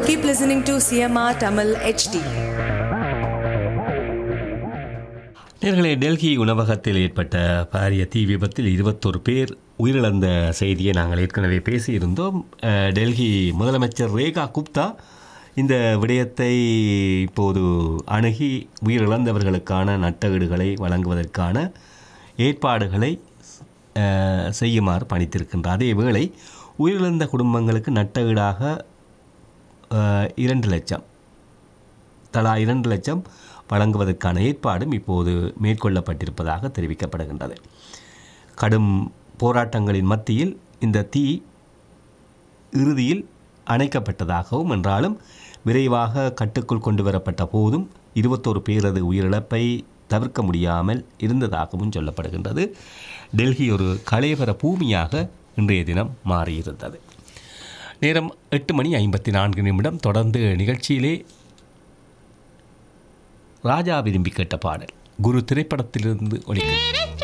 Keep listening to CMR Tamil HD. நேர்களே டெல்லி உணவகத்தில் ஏற்பட்ட பாரிய தீ விபத்தில் இருபத்தொரு பேர் உயிரிழந்த செய்தியை நாங்கள் ஏற்கனவே பேசியிருந்தோம் அஹ், டெல்லி முதலமைச்சர் ரேகா குப்தா இந்த விடயத்தை இப்போது அணுகி உயிரிழந்தவர்களுக்கான நட்டஈடுகளை வழங்குவதற்கான ஏற்பாடுகளை அஹ், செய்யுமாறு பணித்திருக்கின்றார் அதே வேளை உயிரிழந்த குடும்பங்களுக்கு நட்டஈடாக அஹ், இரண்டு லட்சம் தலா இரண்டு லட்சம் வழங்குவதற்கான ஏற்பாடும் இப்போது மேற்கொள்ளப்பட்டிருப்பதாக தெரிவிக்கப்படுகின்றது கடும் போராட்டங்களின் மத்தியில் இந்த தீ இறுதியில் அணைக்கப்பட்டதாகவும் என்றாலும் விரைவாக கட்டுக்குள் கொண்டு வரப்பட்ட போதும் இருபத்தோரு பேரது உயிரிழப்பை தவிர்க்க முடியாமல் இருந்ததாகவும் சொல்லப்படுகின்றது டெல்லி ஒரு கலைவர பூமியாக இன்றைய தினம் மாறியிருந்தது நேரம் எட்டு மணி ஐம்பத்தி நான்கு நிமிடம் தொடர்ந்து நிகழ்ச்சியிலே ராஜா விரும்பி கேட்ட பாடல் குரு திரைப்படத்திலிருந்து ஒலிக்கிறது